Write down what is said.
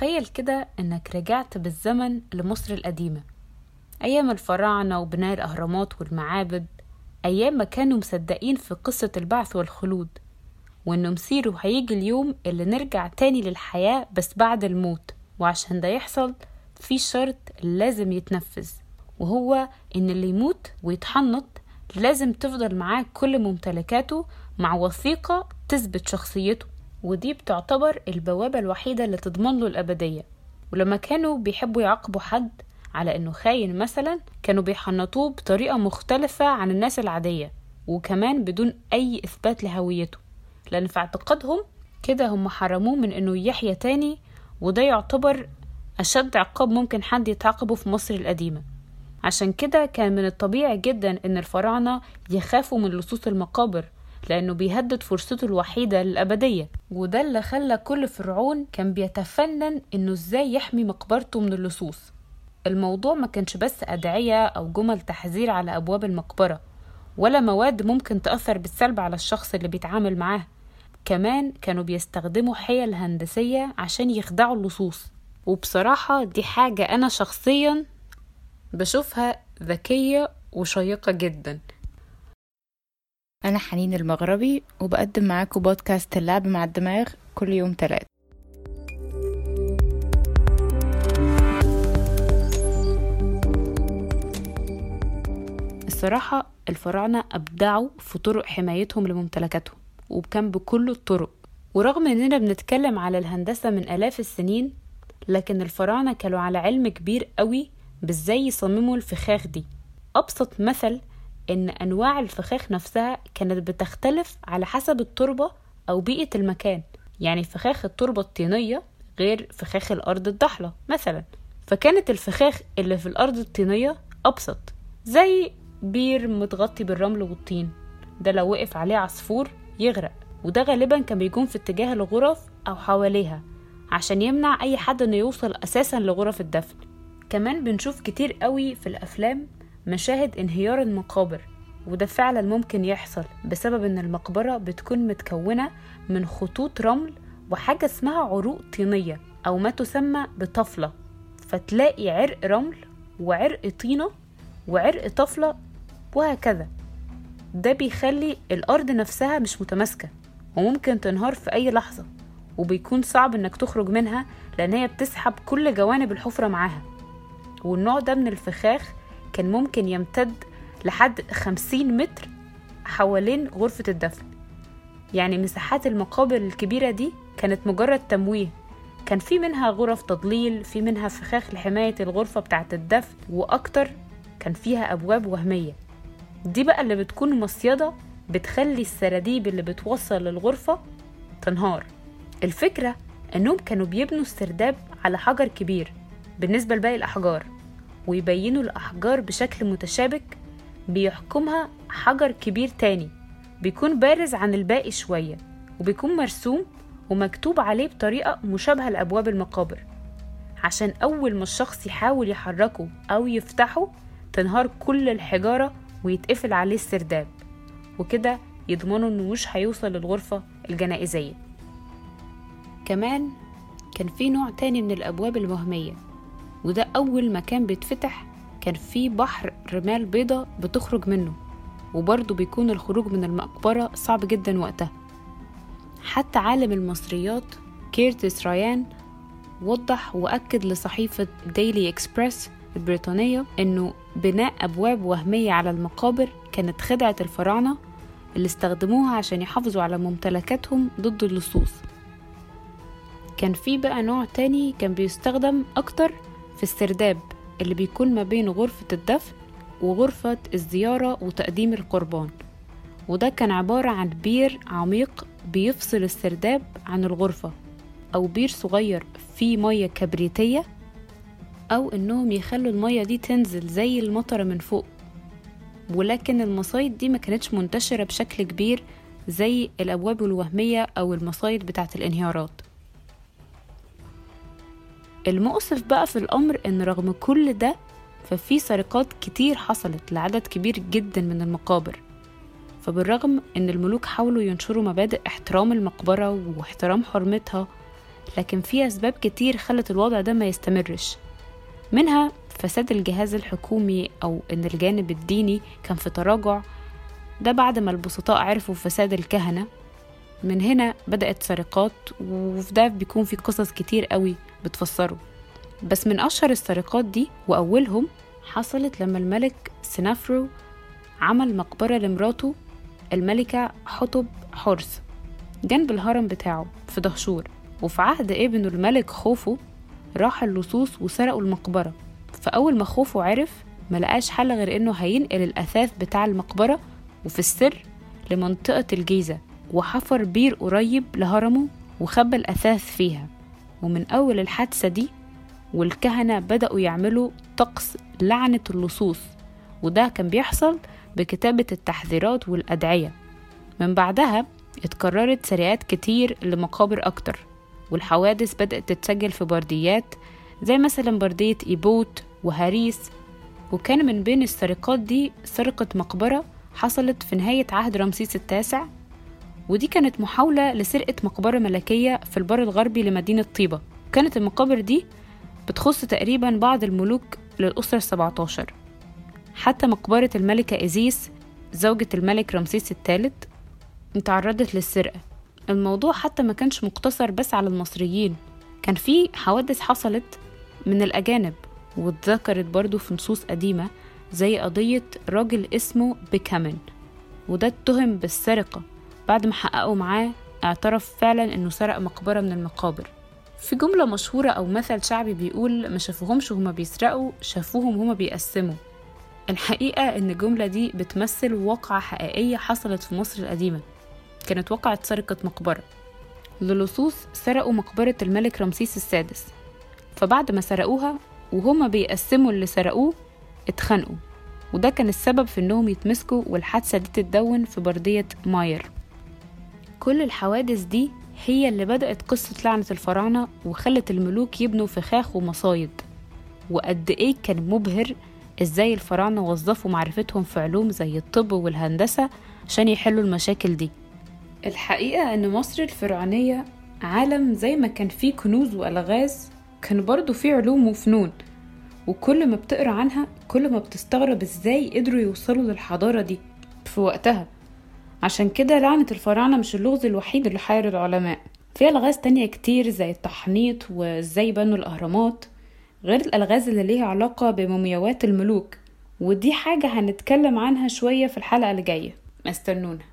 تخيل كده انك رجعت بالزمن لمصر القديمة ايام الفراعنة وبناء الاهرامات والمعابد ايام ما كانوا مصدقين في قصة البعث والخلود وانه مصيره هيجي اليوم اللي نرجع تاني للحياة بس بعد الموت وعشان ده يحصل في شرط لازم يتنفذ وهو ان اللي يموت ويتحنط لازم تفضل معاه كل ممتلكاته مع وثيقة تثبت شخصيته ودي بتعتبر البوابة الوحيدة اللي تضمن له الأبدية ولما كانوا بيحبوا يعاقبوا حد على إنه خاين مثلا كانوا بيحنطوه بطريقة مختلفة عن الناس العادية وكمان بدون أي إثبات لهويته لأن في اعتقادهم كده هم حرموه من إنه يحيا تاني وده يعتبر أشد عقاب ممكن حد يتعاقبه في مصر القديمة عشان كده كان من الطبيعي جدا إن الفراعنة يخافوا من لصوص المقابر لأنه بيهدد فرصته الوحيدة للأبدية وده اللي خلى كل فرعون كان بيتفنن إنه إزاي يحمي مقبرته من اللصوص الموضوع ما كانش بس أدعية أو جمل تحذير على أبواب المقبرة ولا مواد ممكن تأثر بالسلب على الشخص اللي بيتعامل معاه كمان كانوا بيستخدموا حيل هندسية عشان يخدعوا اللصوص وبصراحة دي حاجة أنا شخصيا بشوفها ذكية وشيقة جدا أنا حنين المغربي وبقدم معاكم بودكاست اللعب مع الدماغ كل يوم تلات الصراحة الفراعنة أبدعوا في طرق حمايتهم لممتلكاتهم وكان بكل الطرق ورغم إننا بنتكلم على الهندسة من آلاف السنين لكن الفراعنة كانوا على علم كبير قوي بإزاي يصمموا الفخاخ دي أبسط مثل إن أنواع الفخاخ نفسها كانت بتختلف على حسب التربة أو بيئة المكان يعني فخاخ التربة الطينية غير فخاخ الأرض الضحلة مثلا فكانت الفخاخ اللي في الأرض الطينية أبسط زي بير متغطي بالرمل والطين ده لو وقف عليه عصفور يغرق وده غالبا كان بيكون في اتجاه الغرف أو حواليها عشان يمنع أي حد إنه يوصل أساسا لغرف الدفن كمان بنشوف كتير قوي في الأفلام مشاهد انهيار المقابر وده فعلا ممكن يحصل بسبب ان المقبرة بتكون متكونة من خطوط رمل وحاجة اسمها عروق طينية او ما تسمى بطفلة فتلاقي عرق رمل وعرق طينة وعرق طفلة وهكذا ده بيخلي الأرض نفسها مش متماسكة وممكن تنهار في أي لحظة وبيكون صعب إنك تخرج منها لأن هي بتسحب كل جوانب الحفرة معاها والنوع ده من الفخاخ كان ممكن يمتد لحد خمسين متر حوالين غرفة الدفن يعني مساحات المقابر الكبيرة دي كانت مجرد تمويه كان في منها غرف تضليل في منها فخاخ لحماية الغرفة بتاعة الدفن وأكتر كان فيها أبواب وهمية دي بقى اللي بتكون مصيدة بتخلي السراديب اللي بتوصل للغرفة تنهار الفكرة انهم كانوا بيبنوا السرداب على حجر كبير بالنسبة لباقي الأحجار ويبينوا الأحجار بشكل متشابك بيحكمها حجر كبير تاني بيكون بارز عن الباقي شوية وبيكون مرسوم ومكتوب عليه بطريقة مشابهة لأبواب المقابر عشان أول ما الشخص يحاول يحركه أو يفتحه تنهار كل الحجارة ويتقفل عليه السرداب وكده يضمنوا إنه مش هيوصل للغرفة الجنائزية كمان كان في نوع تاني من الأبواب الوهمية وده أول مكان بيتفتح كان في بحر رمال بيضة بتخرج منه وبرضه بيكون الخروج من المقبرة صعب جدا وقتها حتى عالم المصريات كيرتس رايان وضح وأكد لصحيفة ديلي إكسبرس البريطانية إنه بناء أبواب وهمية على المقابر كانت خدعة الفراعنة اللي استخدموها عشان يحافظوا على ممتلكاتهم ضد اللصوص كان في بقى نوع تاني كان بيستخدم أكتر في السرداب اللي بيكون ما بين غرفة الدفن وغرفة الزيارة وتقديم القربان وده كان عبارة عن بير عميق بيفصل السرداب عن الغرفة أو بير صغير فيه مية كبريتية أو إنهم يخلوا المية دي تنزل زي المطرة من فوق ولكن المصايد دي ما كانتش منتشرة بشكل كبير زي الأبواب الوهمية أو المصايد بتاعة الانهيارات المؤسف بقى في الأمر إن رغم كل ده ففي سرقات كتير حصلت لعدد كبير جدا من المقابر فبالرغم إن الملوك حاولوا ينشروا مبادئ احترام المقبرة واحترام حرمتها لكن في أسباب كتير خلت الوضع ده ما يستمرش منها فساد الجهاز الحكومي أو إن الجانب الديني كان في تراجع ده بعد ما البسطاء عرفوا فساد الكهنة من هنا بدأت سرقات وفي ده بيكون في قصص كتير قوي بتفسره بس من أشهر السرقات دي وأولهم حصلت لما الملك سنافرو عمل مقبرة لمراته الملكة حطب حرس جنب الهرم بتاعه في دهشور وفي عهد ابنه الملك خوفو راح اللصوص وسرقوا المقبرة فأول ما خوفو عرف ملقاش حل غير إنه هينقل الأثاث بتاع المقبرة وفي السر لمنطقة الجيزة وحفر بير قريب لهرمه وخبى الأثاث فيها ومن أول الحادثة دي والكهنة بدأوا يعملوا طقس لعنة اللصوص وده كان بيحصل بكتابة التحذيرات والأدعية من بعدها اتكررت سرقات كتير لمقابر أكتر والحوادث بدأت تتسجل في برديات زي مثلا بردية إيبوت وهاريس وكان من بين السرقات دي سرقة مقبرة حصلت في نهاية عهد رمسيس التاسع ودي كانت محاولة لسرقة مقبرة ملكية في البر الغربي لمدينة طيبة كانت المقابر دي بتخص تقريبا بعض الملوك للأسرة السبعتاشر حتى مقبرة الملكة إيزيس زوجة الملك رمسيس الثالث تعرضت للسرقة الموضوع حتى ما كانش مقتصر بس على المصريين كان في حوادث حصلت من الأجانب واتذكرت برضو في نصوص قديمة زي قضية راجل اسمه بيكامن وده اتهم بالسرقة بعد ما حققوا معاه اعترف فعلا انه سرق مقبرة من المقابر في جملة مشهورة أو مثل شعبي بيقول ما شافوهمش هما بيسرقوا شافوهم هما بيقسموا الحقيقة إن الجملة دي بتمثل واقعة حقيقية حصلت في مصر القديمة كانت وقعت سرقة مقبرة للصوص سرقوا مقبرة الملك رمسيس السادس فبعد ما سرقوها وهما بيقسموا اللي سرقوه اتخانقوا وده كان السبب في انهم يتمسكوا والحادثة دي تتدون في بردية ماير كل الحوادث دي هي اللي بدأت قصة لعنة الفراعنة وخلت الملوك يبنوا فخاخ ومصايد وقد ايه كان مبهر ازاي الفراعنة وظفوا معرفتهم في علوم زي الطب والهندسة عشان يحلوا المشاكل دي الحقيقة ان مصر الفرعونية عالم زي ما كان فيه كنوز وألغاز كان برضو فيه علوم وفنون وكل ما بتقرا عنها كل ما بتستغرب ازاي قدروا يوصلوا للحضارة دي في وقتها عشان كده لعنة الفراعنة مش اللغز الوحيد اللي حير العلماء في ألغاز تانية كتير زي التحنيط وازاي بنوا الأهرامات غير الألغاز اللي ليها علاقة بمومياوات الملوك ودي حاجة هنتكلم عنها شوية في الحلقة اللي جاية استنونا